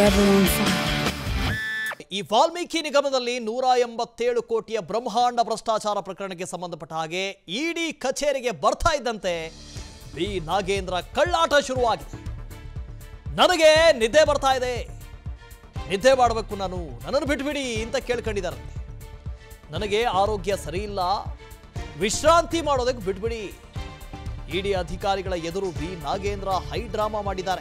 forever on fire. ಈ ವಾಲ್ಮೀಕಿ ನಿಗಮದಲ್ಲಿ ನೂರ ಎಂಬತ್ತೇಳು ಕೋಟಿಯ ಬ್ರಹ್ಮಾಂಡ ಭ್ರಷ್ಟಾಚಾರ ಪ್ರಕರಣಕ್ಕೆ ಸಂಬಂಧಪಟ್ಟ ಹಾಗೆ ಇಡಿ ಕಚೇರಿಗೆ ಬರ್ತಾ ಇದ್ದಂತೆ ಬಿ ನಾಗೇಂದ್ರ ಕಳ್ಳಾಟ ಶುರುವಾಗಿದೆ ನನಗೆ ನಿದ್ದೆ ಬರ್ತಾ ಇದೆ ನಿದ್ದೆ ಮಾಡಬೇಕು ನಾನು ನನ್ನನ್ನು ಬಿಟ್ಬಿಡಿ ಅಂತ ಕೇಳ್ಕೊಂಡಿದ್ದಾರಂತೆ ನನಗೆ ಆರೋಗ್ಯ ಸರಿ ಇಲ್ಲ ವಿಶ್ರಾಂತಿ ಮಾಡೋದಕ್ಕೆ ಬಿಟ್ಬಿಡಿ ಇಡಿ ಅಧಿಕಾರಿಗಳ ಎದುರು ಬಿ ನಾಗೇಂದ್ರ ಹೈ ಡ್ರಾಮಾ ಮಾಡಿದ್ದಾರೆ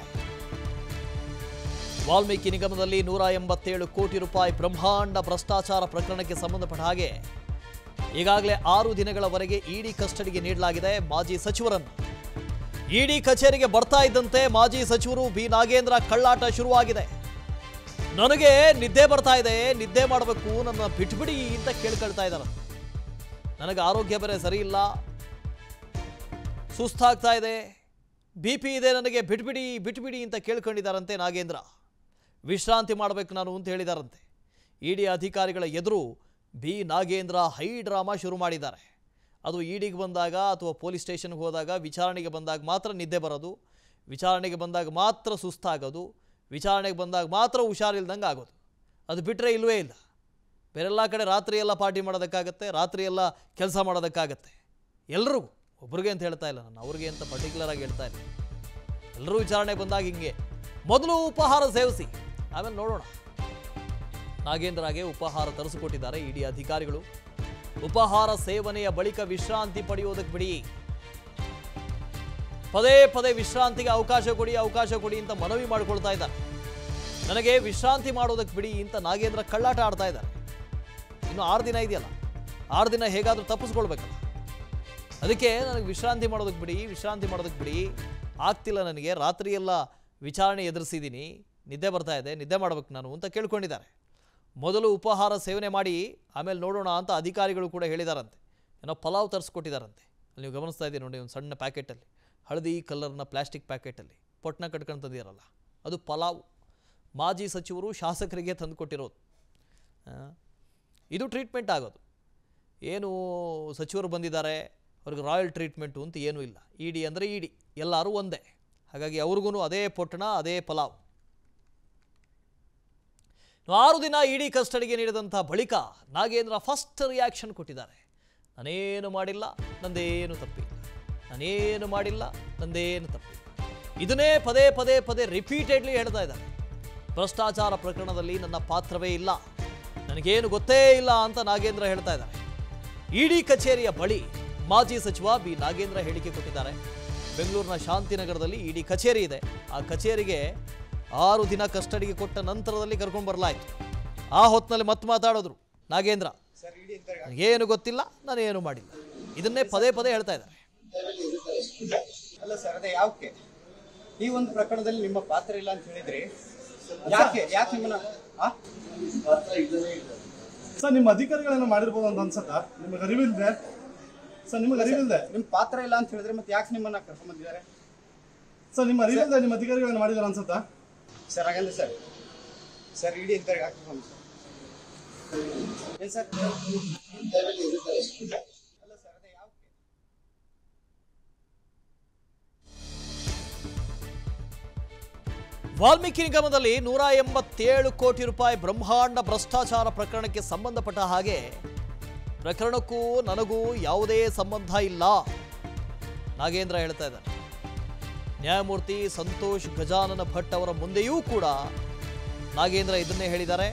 ವಾಲ್ಮೀಕಿ ನಿಗಮದಲ್ಲಿ ನೂರ ಎಂಬತ್ತೇಳು ಕೋಟಿ ರೂಪಾಯಿ ಬ್ರಹ್ಮಾಂಡ ಭ್ರಷ್ಟಾಚಾರ ಪ್ರಕರಣಕ್ಕೆ ಸಂಬಂಧಪಟ್ಟ ಹಾಗೆ ಈಗಾಗಲೇ ಆರು ದಿನಗಳವರೆಗೆ ಇಡಿ ಕಸ್ಟಡಿಗೆ ನೀಡಲಾಗಿದೆ ಮಾಜಿ ಸಚಿವರನ್ನು ಇಡಿ ಕಚೇರಿಗೆ ಬರ್ತಾ ಇದ್ದಂತೆ ಮಾಜಿ ಸಚಿವರು ಬಿ ನಾಗೇಂದ್ರ ಕಳ್ಳಾಟ ಶುರುವಾಗಿದೆ ನನಗೆ ನಿದ್ದೆ ಬರ್ತಾ ಇದೆ ನಿದ್ದೆ ಮಾಡಬೇಕು ನನ್ನ ಬಿಟ್ಬಿಡಿ ಅಂತ ಕೇಳ್ಕೊಳ್ತಾ ಇದ್ದಾರೆ ನನಗೆ ಆರೋಗ್ಯ ಬೇರೆ ಸರಿ ಇಲ್ಲ ಸುಸ್ತಾಗ್ತಾ ಇದೆ ಬಿ ಪಿ ಇದೆ ನನಗೆ ಬಿಟ್ಬಿಡಿ ಬಿಟ್ಬಿಡಿ ಅಂತ ಕೇಳ್ಕೊಂಡಿದ್ದಾರಂತೆ ನಾಗೇಂದ್ರ ವಿಶ್ರಾಂತಿ ಮಾಡಬೇಕು ನಾನು ಅಂತ ಹೇಳಿದಾರಂತೆ ಇಡಿ ಅಧಿಕಾರಿಗಳ ಎದುರು ಬಿ ನಾಗೇಂದ್ರ ಹೈ ಡ್ರಾಮಾ ಶುರು ಮಾಡಿದ್ದಾರೆ ಅದು ಇಡಿಗೆ ಬಂದಾಗ ಅಥವಾ ಪೊಲೀಸ್ ಸ್ಟೇಷನ್ಗೆ ಹೋದಾಗ ವಿಚಾರಣೆಗೆ ಬಂದಾಗ ಮಾತ್ರ ನಿದ್ದೆ ಬರೋದು ವಿಚಾರಣೆಗೆ ಬಂದಾಗ ಮಾತ್ರ ಸುಸ್ತಾಗೋದು ವಿಚಾರಣೆಗೆ ಬಂದಾಗ ಮಾತ್ರ ಹುಷಾರಿಲ್ದಂಗೆ ಆಗೋದು ಅದು ಬಿಟ್ಟರೆ ಇಲ್ಲವೇ ಇಲ್ಲ ಬೇರೆಲ್ಲ ಕಡೆ ರಾತ್ರಿ ಎಲ್ಲ ಪಾರ್ಟಿ ಮಾಡೋದಕ್ಕಾಗತ್ತೆ ರಾತ್ರಿ ಎಲ್ಲ ಕೆಲಸ ಮಾಡೋದಕ್ಕಾಗತ್ತೆ ಎಲ್ರಿಗೂ ಒಬ್ರಿಗೆ ಅಂತ ಹೇಳ್ತಾ ಇಲ್ಲ ನಾನು ಅವ್ರಿಗೆ ಅಂತ ಪರ್ಟಿಕ್ಯುಲರ್ ಆಗಿ ಹೇಳ್ತಾ ಇಲ್ಲ ಎಲ್ಲರೂ ವಿಚಾರಣೆ ಬಂದಾಗ ಹಿಂಗೆ ಮೊದಲು ಉಪಹಾರ ಸೇವಿಸಿ ಆಮೇಲೆ ನೋಡೋಣ ನಾಗೇಂದ್ರಗೆ ಉಪಹಾರ ತರಿಸಿಕೊಟ್ಟಿದ್ದಾರೆ ಇಡಿ ಅಧಿಕಾರಿಗಳು ಉಪಹಾರ ಸೇವನೆಯ ಬಳಿಕ ವಿಶ್ರಾಂತಿ ಪಡೆಯೋದಕ್ಕೆ ಬಿಡಿ ಪದೇ ಪದೇ ವಿಶ್ರಾಂತಿಗೆ ಅವಕಾಶ ಕೊಡಿ ಅವಕಾಶ ಕೊಡಿ ಅಂತ ಮನವಿ ಮಾಡ್ಕೊಳ್ತಾ ಇದ್ದಾರೆ ನನಗೆ ವಿಶ್ರಾಂತಿ ಮಾಡೋದಕ್ಕೆ ಬಿಡಿ ಅಂತ ನಾಗೇಂದ್ರ ಕಳ್ಳಾಟ ಆಡ್ತಾ ಇದ್ದಾರೆ ಇನ್ನು ಆರು ದಿನ ಇದೆಯಲ್ಲ ಆರು ದಿನ ಹೇಗಾದರೂ ತಪ್ಪಿಸ್ಕೊಳ್ಬೇಕಲ್ಲ ಅದಕ್ಕೆ ನನಗೆ ವಿಶ್ರಾಂತಿ ಮಾಡೋದಕ್ಕೆ ಬಿಡಿ ವಿಶ್ರಾಂತಿ ಮಾಡೋದಕ್ಕೆ ಬಿಡಿ ಆಗ್ತಿಲ್ಲ ನನಗೆ ರಾತ್ರಿ ಎಲ್ಲ ವಿಚಾರಣೆ ಎದುರಿಸಿದ್ದೀನಿ ನಿದ್ದೆ ಬರ್ತಾ ಇದೆ ನಿದ್ದೆ ಮಾಡಬೇಕು ನಾನು ಅಂತ ಕೇಳ್ಕೊಂಡಿದ್ದಾರೆ ಮೊದಲು ಉಪಹಾರ ಸೇವನೆ ಮಾಡಿ ಆಮೇಲೆ ನೋಡೋಣ ಅಂತ ಅಧಿಕಾರಿಗಳು ಕೂಡ ಹೇಳಿದಾರಂತೆ ಏನೋ ಪಲಾವ್ ತರಿಸ್ಕೊಟ್ಟಿದ್ದಾರಂತೆ ಅಲ್ಲಿ ನೀವು ಗಮನಿಸ್ತಾ ಇದ್ದೀರಿ ನೋಡಿ ಒಂದು ಸಣ್ಣ ಪ್ಯಾಕೆಟಲ್ಲಿ ಹಳದಿ ಕಲರ್ನ ಪ್ಲಾಸ್ಟಿಕ್ ಪ್ಯಾಕೆಟಲ್ಲಿ ಪೊಟ್ನ ಕಟ್ಕೊಂಡು ತಂದಿರಲ್ಲ ಅದು ಪಲಾವ್ ಮಾಜಿ ಸಚಿವರು ಶಾಸಕರಿಗೆ ತಂದುಕೊಟ್ಟಿರೋದು ಆ, ಇದು ಟ್ರೀಟ್ಮೆಂಟ್ ಆಗೋದು ಏನು ಸಚಿವರು ಬಂದಿದ್ದಾರೆ ಅವ್ರಿಗೆ ರಾಯಲ್ ಟ್ರೀಟ್ಮೆಂಟು ಅಂತ ಏನೂ ಇಲ್ಲ ಇಡಿ ಅಂದರೆ ಇಡಿ ಎಲ್ಲರೂ ಒಂದೇ ಹಾಗಾಗಿ ಅವ್ರಿಗೂ ಅದೇ ಪೊಟ್ಟಣ ಅದೇ ಪಲಾವ್ ಆರು ದಿನ ಇಡಿ ಕಸ್ಟಡಿಗೆ ನೀಡಿದಂಥ ಬಳಿಕ ನಾಗೇಂದ್ರ ಫಸ್ಟ್ ರಿಯಾಕ್ಷನ್ ಕೊಟ್ಟಿದ್ದಾರೆ ನಾನೇನು ಮಾಡಿಲ್ಲ ನಂದೇನು ತಪ್ಪಿಲ್ಲ ನಾನೇನು ಮಾಡಿಲ್ಲ ನಂದೇನು ತಪ್ಪಿಲ್ಲ ಇದನ್ನೇ ಪದೇ ಪದೇ ಪದೇ ರಿಪೀಟೆಡ್ಲಿ ಹೇಳ್ತಾ ಇದ್ದಾರೆ ಭ್ರಷ್ಟಾಚಾರ ಪ್ರಕರಣದಲ್ಲಿ ನನ್ನ ಪಾತ್ರವೇ ಇಲ್ಲ ನನಗೇನು ಗೊತ್ತೇ ಇಲ್ಲ ಅಂತ ನಾಗೇಂದ್ರ ಹೇಳ್ತಾ ಇದ್ದಾರೆ ಇಡಿ ಕಚೇರಿಯ ಬಳಿ ಮಾಜಿ ಸಚಿವ ಬಿ ನಾಗೇಂದ್ರ ಹೇಳಿಕೆ ಕೊಟ್ಟಿದ್ದಾರೆ ಬೆಂಗಳೂರಿನ ಶಾಂತಿನಗರದಲ್ಲಿ ಇಡಿ ಕಚೇರಿ ಇದೆ ಆ ಕಚೇರಿಗೆ ಆರು ದಿನ ಕಸ್ಟಡಿಗೆ ಕೊಟ್ಟ ನಂತರದಲ್ಲಿ ಕರ್ಕೊಂಡು ಬರಲಾಯಿತು ಆ ಹೊತ್ತಿನಲ್ಲಿ ಮತ್ತೆ ಮಾತಾಡಿದ್ರು ನಾಗೇಂದ್ರ ಏನು ಗೊತ್ತಿಲ್ಲ ನಾನು ಏನು ಮಾಡಿಲ್ಲ ಇದನ್ನೇ ಪದೇ ಪದೇ ಹೇಳ್ತಾ ಇದ್ದಾರೆ ಅಲ್ಲ ಸರ್ ಅದೇ ಯಾಕೆ ಈ ಒಂದು ಪ್ರಕರಣದಲ್ಲಿ ನಿಮ್ಮ ಪಾತ್ರ ಇಲ್ಲ ಅಂತ ಹೇಳಿದ್ರಿ ಯಾಕೆ ಯಾಕೆ ನಿಮ್ಮನ್ನ ಆ? ಸರ್ ನಿಮ್ಮ ಅಧಿಕಾರಿಗಳನ್ನ ಮಾಡಿರ್ಬೋದು ಅಂತ ಅನ್ಸತ್ತ ನಿಮಗೆ ಅರಿವಿಲ್ದೆ ಸರ್ ನಿಮಗೆ ಅರಿವಿಲ್ದೆ ನಿಮ್ ಪಾತ್ರ ಇಲ್ಲ ಅಂತ ಹೇಳಿದ್ರೆ ಮತ್ತೆ ಯಾಕೆ ನಿಮ್ಮನ್ನ ಕರ್ಕೊಂಡ್ ಬಂದಿದ್ದಾರೆ ಸರ್ ನಿಮ್ಮ ಅರಿವಿಲ್ದೆ ನಿಮ್ಮ ಅಧಿಕಾರಿಗಳನ್ನ ಮಾಡಿದಾರ ಅನ್ಸತ್ತ ಸರ್ ಹಾಗಲ್ಲ ಸರ್ ಸರ್ ಇಡಿ ಅಂತ ಯಾಕೆ ಕರ್ಕೊಂಡ್ ಬಂದ್ರು? ಏನ್ ಸರ್ ಅಲ್ಲ ಸರ್ ಅದೇ ಯಾಕೆ ವಾಲ್ಮೀಕಿ ನಿಗಮದಲ್ಲಿ ನೂರ ಎಂಬತ್ತೇಳು ಕೋಟಿ ರೂಪಾಯಿ ಬ್ರಹ್ಮಾಂಡ ಭ್ರಷ್ಟಾಚಾರ ಪ್ರಕರಣಕ್ಕೆ ಸಂಬಂಧಪಟ್ಟ ಹಾಗೆ ಪ್ರಕರಣಕ್ಕೂ ನನಗೂ ಯಾವುದೇ ಸಂಬಂಧ ಇಲ್ಲ ನಾಗೇಂದ್ರ ಹೇಳ್ತಾ ಇದ್ದಾರೆ ನ್ಯಾಯಮೂರ್ತಿ ಸಂತೋಷ್ ಗಜಾನನ ಭಟ್ ಅವರ ಮುಂದೆಯೂ ಕೂಡ ನಾಗೇಂದ್ರ ಇದನ್ನೇ ಹೇಳಿದ್ದಾರೆ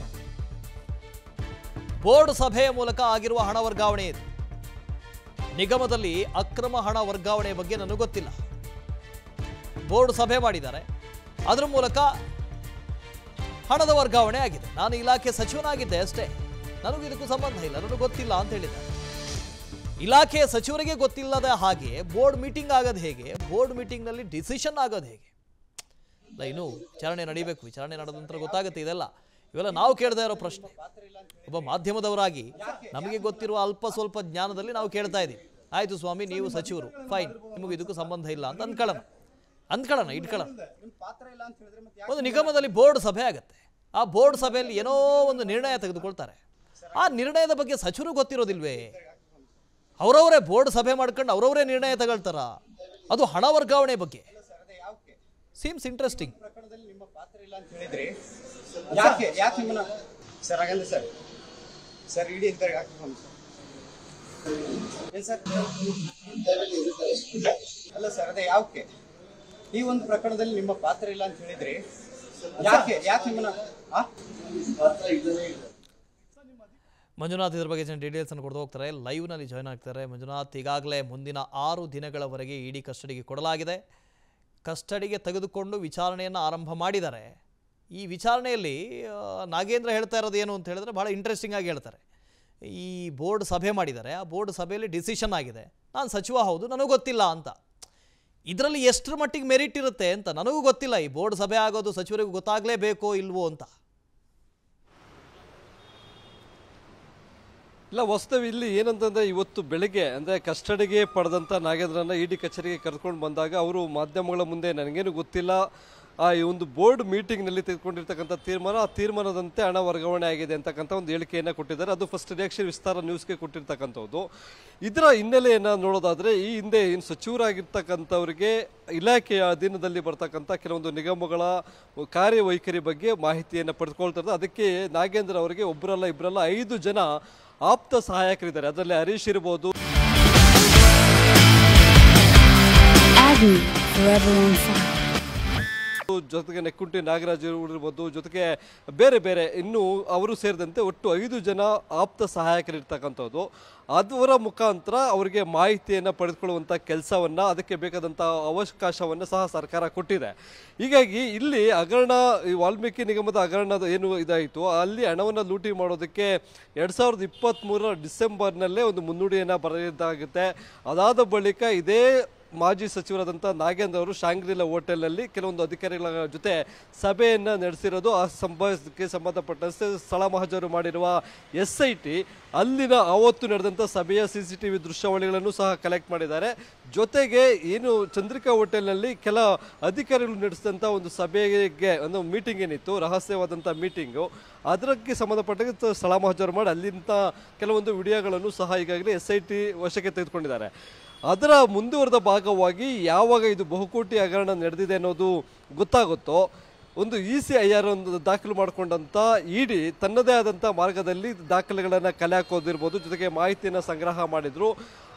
ಬೋರ್ಡ್ ಸಭೆಯ ಮೂಲಕ ಆಗಿರುವ ಹಣ ವರ್ಗಾವಣೆ ಇದು ನಿಗಮದಲ್ಲಿ ಅಕ್ರಮ ಹಣ ವರ್ಗಾವಣೆ ಬಗ್ಗೆ ನನಗೆ ಗೊತ್ತಿಲ್ಲ ಬೋರ್ಡ್ ಸಭೆ ಮಾಡಿದ್ದಾರೆ ಅದರ ಮೂಲಕ ಹಣದ ವರ್ಗಾವಣೆ ಆಗಿದೆ ನಾನು ಇಲಾಖೆ ಸಚಿವನಾಗಿದ್ದೆ ಅಷ್ಟೇ ನನಗೂ ಇದಕ್ಕೂ ಸಂಬಂಧ ಇಲ್ಲ ನನಗೆ ಗೊತ್ತಿಲ್ಲ ಅಂತ ಹೇಳಿದ್ದಾರೆ ಇಲಾಖೆ ಸಚಿವರಿಗೆ ಗೊತ್ತಿಲ್ಲದ ಹಾಗೆ ಬೋರ್ಡ್ ಮೀಟಿಂಗ್ ಆಗೋದು ಹೇಗೆ ಬೋರ್ಡ್ ಮೀಟಿಂಗ್ನಲ್ಲಿ ಡಿಸಿಷನ್ ಆಗೋದು ಹೇಗೆ ಇಲ್ಲ ಇನ್ನು ವಿಚಾರಣೆ ನಡೀಬೇಕು ವಿಚಾರಣೆ ನಡೆದ ನಂತರ ಗೊತ್ತಾಗುತ್ತೆ ಇದೆಲ್ಲ ಇವೆಲ್ಲ ನಾವು ಕೇಳ್ತಾ ಇರೋ ಪ್ರಶ್ನೆ ಒಬ್ಬ ಮಾಧ್ಯಮದವರಾಗಿ ನಮಗೆ ಗೊತ್ತಿರುವ ಅಲ್ಪ ಸ್ವಲ್ಪ ಜ್ಞಾನದಲ್ಲಿ ನಾವು ಕೇಳ್ತಾ ಇದ್ದೀವಿ ಆಯಿತು ಸ್ವಾಮಿ ನೀವು ಸಚಿವರು ಫೈನ್ ನಿಮಗೆ ಇದಕ್ಕೂ ಸಂಬಂಧ ಇಲ್ಲ ಅಂತ ಅಂದ್ಕೊಳ್ಳೋಣ ಅಂದ್ಕೊಳ್ಳೋಣ ಇಟ್ಕೊಳ್ಳೋಣ ನಿಮ್ ಪಾತ್ರ ಇಲ್ಲ ಅಂತ ಹೇಳಿದ್ರೆ ಮತ್ತೆ ಯಾಕೆ ಒಂದು ನಿಗಮದಲ್ಲಿ ಬೋರ್ಡ್ ಸಭೆ ಆಗುತ್ತೆ ಆ ಬೋರ್ಡ್ ಸಭೆಯಲ್ಲಿ ಏನೋ ಒಂದು ನಿರ್ಣಯ ತೆಗೆದುಕೊಳ್ತಾರೆ ಆ ನಿರ್ಣಯದ ಬಗ್ಗೆ ಸಚಿವರು ಗೊತ್ತಿರೋದಿಲ್ವೇ ಅವರವರೇ ಬೋರ್ಡ್ ಸಭೆ ಮಾಡ್ಕೊಂಡು ಅವರವರೇ ನಿರ್ಣಯ ತಗೊಳ್ತಾರ ಅದು ಹಣ ವರ್ಗಾವಣೆ ಬಗ್ಗೆ ಸರ್ ಅದೇ ಯಾಕೆ ಸೀಮ್ಸ್ ಇಂಟ್ರೆಸ್ಟಿಂಗ್ ಪ್ರಕರಣದಲ್ಲಿ ನಿಮ್ಮ ಪಾತ್ರ ಇಲ್ಲ ಅಂತ ಹೇಳಿದ್ರಿ ಯಾಕೆ ಯಾಕೆ ನಿಮ್ಮನ್ನ ಸರ್ ಹಾಗಂದ್ರೆ ಸರ್ ಸರ್ ಇಡೀ ಇದ್ದಾರೆ ಹಾಕಿಕೊಂಡು ಏನ್ ಸರ್ ಅಲ್ಲ ಸರ್ ಅದೇ ಯಾಕೆ ಈ ಒಂದು ಪ್ರಕರಣದಲ್ಲಿ ನಿಮ್ಮ ಪಾತ್ರ ಇಲ್ಲ ಅಂತ ಹೇಳಿದ್ರಿ ಯಾಕೆ ಯಾಕೆ ನಿಮ್ಮನ್ನ ಆ? ಮಂಜುನಾಥ್ ಇದ್ರ ಬಗ್ಗೆ ಡೀಟೇಲ್ಸ್ ಅನ್ನು ಕೊಡ್ತಾ ಹೋಗ್ತಾರೆ ಲೈವ್ನಲ್ಲಿ ಜಾಯ್ನ್ ಆಗ್ತಾರೆ ಮಂಜುನಾಥ್ ಈಗಾಗಲೇ ಮುಂದಿನ ಆರು ದಿನಗಳವರೆಗೆ ಇಡಿ ಕಸ್ಟಡಿಗೆ ಕೊಡಲಾಗಿದೆ ಕಸ್ಟಡಿಗೆ ತೆಗೆದುಕೊಂಡು ವಿಚಾರಣೆಯನ್ನು ಆರಂಭ ಮಾಡಿದ್ದಾರೆ ಈ ವಿಚಾರಣೆಯಲ್ಲಿ ಆ, ನಾಗೇಂದ್ರ ಹೇಳ್ತಾ ಇರೋದು ಏನು ಅಂತ ಹೇಳಿದ್ರೆ ಭಾಳ ಇಂಟ್ರೆಸ್ಟಿಂಗ್ ಆಗಿ ಹೇಳ್ತಾರೆ ಈ ಬೋರ್ಡ್ ಸಭೆ ಮಾಡಿದ್ದಾರೆ ಆ ಬೋರ್ಡ್ ಸಭೆಯಲ್ಲಿ ಡಿಸಿಷನ್ ಆಗಿದೆ ನಾನು ಸಚಿವ ಹೌದು ನನಗೂ ಗೊತ್ತಿಲ್ಲ ಅಂತ ಇದರಲ್ಲಿ ಎಷ್ಟರ ಮಟ್ಟಿಗೆ ಮೆರಿಟ್ ಇರುತ್ತೆ ಅಂತ ನನಗೂ ಗೊತ್ತಿಲ್ಲ ಈ ಬೋರ್ಡ್ ಸಭೆ ಆಗೋದು ಸಚಿವರಿಗೂ ಗೊತ್ತಾಗಲೇಬೇಕೋ ಇಲ್ವೋ ಅಂತ ಇಲ್ಲ ವಾಸ್ತವ ಇಲ್ಲಿ ಏನಂತಂದ್ರೆ ಇವತ್ತು ಬೆಳಿಗ್ಗೆ ಅಂದ್ರೆ ಕಸ್ಟಡಿಗೆ ಪಡೆದಂತ ನಾಗೇಂದ್ರನ ಇಡಿ ಕಚೇರಿಗೆ ಕರ್ಕೊಂಡು ಬಂದಾಗ ಅವರು ಮಾಧ್ಯಮಗಳ ಮುಂದೆ ನನಗೇನು ಗೊತ್ತಿಲ್ಲ ಆ ಈ ಒಂದು ಬೋರ್ಡ್ ಮೀಟಿಂಗ್ನಲ್ಲಿ ತೆಗೆದುಕೊಂಡಿರ್ತಕ್ಕಂಥ ತೀರ್ಮಾನ ಆ ತೀರ್ಮಾನದಂತೆ ಹಣ ವರ್ಗಾವಣೆ ಆಗಿದೆ ಅಂತಕ್ಕಂಥ ಒಂದು ಹೇಳಿಕೆಯನ್ನು ಕೊಟ್ಟಿದ್ದಾರೆ ಅದು ಫಸ್ಟ್ ರಿಯಾಕ್ಷನ್ ವಿಸ್ತಾರ ನ್ಯೂಸ್ಗೆ ಕೊಟ್ಟಿರ್ತಕ್ಕಂಥದ್ದು ಇದರ ಹಿನ್ನೆಲೆಯನ್ನು ನೋಡೋದಾದ್ರೆ ಈ ಹಿಂದೆ ಏನು ಸಚಿವರಾಗಿರ್ತಕ್ಕಂಥವ್ರಿಗೆ ಇಲಾಖೆಯ ಅಧೀನದಲ್ಲಿ ಬರ್ತಕ್ಕಂಥ ಕೆಲವೊಂದು ನಿಗಮಗಳ ಕಾರ್ಯವೈಖರಿ ಬಗ್ಗೆ ಮಾಹಿತಿಯನ್ನು ಪಡೆದುಕೊಳ್ತಾರೆ ಅದಕ್ಕೆ ನಾಗೇಂದ್ರ ಅವರಿಗೆ ಒಬ್ಬರಲ್ಲ ಇಬ್ಬರಲ್ಲ ಐದು ಜನ ಆಪ್ತ ಸಹಾಯಕರಿದ್ದಾರೆ ಅದರಲ್ಲಿ ಹರೀಶ್ ಇರ್ಬೋದು Aggie, forever on fire. ಜೊತೆಗೆ ನೆಕ್ಕುಂಟಿ ನಾಗರಾಜ್ ಇರ್ಬೋದು ಜೊತೆಗೆ ಬೇರೆ ಬೇರೆ ಇನ್ನು ಅವರು ಸೇರಿದಂತೆ ಒಟ್ಟು ಐದು ಜನ ಆಪ್ತ ಸಹಾಯಕರಿರ್ತಕ್ಕಂಥದ್ದು ಅದರ ಮುಖಾಂತರ ಅವರಿಗೆ ಮಾಹಿತಿಯನ್ನು ಪಡೆದುಕೊಳ್ಳುವಂಥ ಕೆಲಸವನ್ನ ಅದಕ್ಕೆ ಬೇಕಾದಂಥ ಅವಕಾಶವನ್ನು ಸಹ ಸರ್ಕಾರ ಕೊಟ್ಟಿದೆ ಹೀಗಾಗಿ ಇಲ್ಲಿ ಹಗರಣ ಈ ವಾಲ್ಮೀಕಿ ನಿಗಮದ ಹಗರಣದ ಏನು ಇದಾಯಿತು ಅಲ್ಲಿ ಹಣವನ್ನು ಲೂಟಿ ಮಾಡೋದಕ್ಕೆ ಎರಡು ಸಾವಿರದ ಇಪ್ಪತ್ತ್ಮೂರರ ಡಿಸೆಂಬರ್ನಲ್ಲೇ ಒಂದು ಮುನ್ನುಡಿಯನ್ನು ಬರೆದಿದ್ದಾಗುತ್ತೆ ಅದಾದ ಬಳಿಕ ಇದೇ ಮಾಜಿ ಸಚಿವರಾದಂಥ ನಾಗೇಂದ್ರ ಅವರು ಶಾಂಗ್ರಿಲಾ ಹೋಟೆಲ್ನಲ್ಲಿ ಕೆಲವೊಂದು ಅಧಿಕಾರಿಗಳ ಜೊತೆ ಸಭೆಯನ್ನು ನಡೆಸಿರೋದು ಆ ಸಂಭವಕ್ಕೆ ಸಂಬಂಧಪಟ್ಟಂತೆ ಸ್ಥಳ ಮಹಜರು ಮಾಡಿರುವ ಎಸ್ ಐ ಟಿ ಅಲ್ಲಿನ ಆವತ್ತು ನಡೆದಂಥ ಸಭೆಯ ಸಿ ಸಿ ಟಿ ವಿ ದೃಶ್ಯಾವಳಿಗಳನ್ನು ಸಹ ಕಲೆಕ್ಟ್ ಮಾಡಿದ್ದಾರೆ ಜೊತೆಗೆ ಏನು ಚಂದ್ರಿಕಾ ಹೋಟೆಲ್ನಲ್ಲಿ ಕೆಲ ಅಧಿಕಾರಿಗಳು ನಡೆಸಿದಂಥ ಒಂದು ಸಭೆಗೆ ಒಂದು ಮೀಟಿಂಗ್ ಏನಿತ್ತು ರಹಸ್ಯವಾದಂಥ ಮೀಟಿಂಗು ಅದಕ್ಕೆ ಸಂಬಂಧಪಟ್ಟ ಸ್ಥಳ ಮಹಜರು ಮಾಡಿ ಅಲ್ಲಿಂದ ಕೆಲವೊಂದು ವಿಡಿಯೋಗಳನ್ನು ಸಹ ಈಗಾಗಲೇ ಎಸ್ ಐ ಟಿ ವಶಕ್ಕೆ ತೆಗೆದುಕೊಂಡಿದ್ದಾರೆ ಅದರ ಮುಂದುವರೆದ ಭಾಗವಾಗಿ ಯಾವಾಗ ಇದು ಬಹುಕೋಟಿ ಹಗರಣ ನಡೆದಿದೆ ಅನ್ನೋದು ಗೊತ್ತಾಗುತ್ತೋ ಒಂದು ಇ ಸಿ ಐ ಆರ್ ಒಂದು ದಾಖಲು ಮಾಡಿಕೊಂಡಂಥ ಇಡಿ ತನ್ನದೇ ಆದಂಥ ಮಾರ್ಗದಲ್ಲಿ ದಾಖಲೆಗಳನ್ನು ಕಲೆ ಹಾಕೋದಿರ್ಬೋದು ಜೊತೆಗೆ ಮಾಹಿತಿಯನ್ನು ಸಂಗ್ರಹ ಮಾಡಿದ್ರು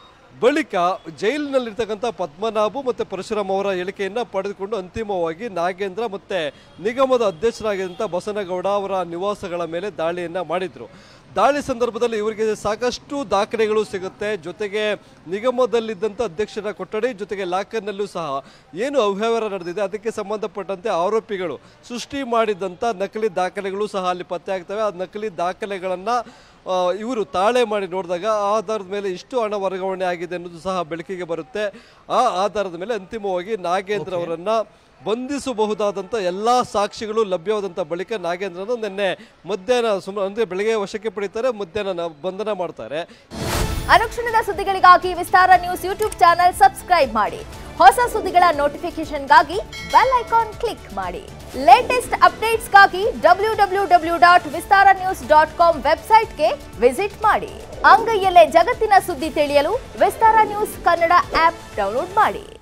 ಬಳಿಕ ಜೈಲಿನಲ್ಲಿರ್ತಕ್ಕಂಥ ಪದ್ಮನಾಭು ಮತ್ತು ಪರಶುರಾಮ್ ಅವರ ಹೇಳಿಕೆಯನ್ನು ಪಡೆದುಕೊಂಡು ಅಂತಿಮವಾಗಿ ನಾಗೇಂದ್ರ ಮತ್ತು ನಿಗಮದ ಅಧ್ಯಕ್ಷರಾಗಿದ್ದಂಥ ಬಸನಗೌಡ ಅವರ ನಿವಾಸಗಳ ಮೇಲೆ ದಾಳಿಯನ್ನು ಮಾಡಿದ್ರು ದಾಳಿ ಸಂದರ್ಭದಲ್ಲಿ ಇವರಿಗೆ ಸಾಕಷ್ಟು ದಾಖಲೆಗಳು ಸಿಗುತ್ತೆ ಜೊತೆಗೆ ನಿಗಮದಲ್ಲಿದ್ದಂಥ ಅಧ್ಯಕ್ಷರ ಕೊಠಡಿ ಜೊತೆಗೆ ಲಾಕರ್ನಲ್ಲೂ ಸಹ ಏನು ಅವ್ಯವಹಾರ ನಡೆದಿದೆ ಅದಕ್ಕೆ ಸಂಬಂಧಪಟ್ಟಂತೆ ಆರೋಪಿಗಳು ಸೃಷ್ಟಿ ಮಾಡಿದಂಥ ನಕಲಿ ದಾಖಲೆಗಳು ಸಹ ಅಲ್ಲಿ ಪತ್ತೆ ಆಗ್ತವೆ ಆ ನಕಲಿ ದಾಖಲೆಗಳನ್ನು ಇವರು ತಾಳೆ ಮಾಡಿ ನೋಡಿದಾಗ ಆ ಆಧಾರದ ಮೇಲೆ ಇಷ್ಟು ಹಣ ವರ್ಗಾವಣೆ ಆಗಿದೆ ಅನ್ನೋದು ಸಹ ಬೆಳಕಿಗೆ ಬರುತ್ತೆ ಆ ಆಧಾರದ ಮೇಲೆ ಅಂತಿಮವಾಗಿ ನಾಗೇಂದ್ರ ಅವರನ್ನ ಬಂಧಿಸಬಹುದಾದಂಥ ಎಲ್ಲ ಸಾಕ್ಷಿಗಳು ಲಭ್ಯವಾದಂಥ ಬಳಿಕ ನಾಗೇಂದ್ರನ ನಿನ್ನೆ ಮಧ್ಯಾಹ್ನ ಸುಮಾರು ಅಂದರೆ ಬೆಳಗ್ಗೆ ವಶಕ್ಕೆ ಪಡಿತಾರೆ ಮಧ್ಯಾಹ್ನ ಬಂಧನ ಮಾಡ್ತಾರೆ ಅನುಕ್ಷಣದ ಸುದ್ದಿಗಳಿಗಾಗಿ Vistara news YouTube channel subscribe ಮಾಡಿ ಹೊಸ ಸುದ್ದಿಗಳ ನೋಟಿಫಿಕೇಶನ್ಗಾಗಿ ಬೆಲ್ ಐಕಾನ್ ಕ್ಲಿಕ್ ಮಾಡಿ ಲೇಟೆಸ್ಟ್ ಅಪ್ಡೇಟ್ಸ್ಗಾಗಿ W W W dot Vistara news dot com ವೆಬ್ಸೈಟ್ಗೆ ವಿಸಿಟ್ ಮಾಡಿ ಅಂಗೈಯಲ್ಲೇ ಜಗತ್ತಿನ ಸುದ್ದಿ ತಿಳಿಯಲು Vistara news Kannada app download ಮಾಡಿ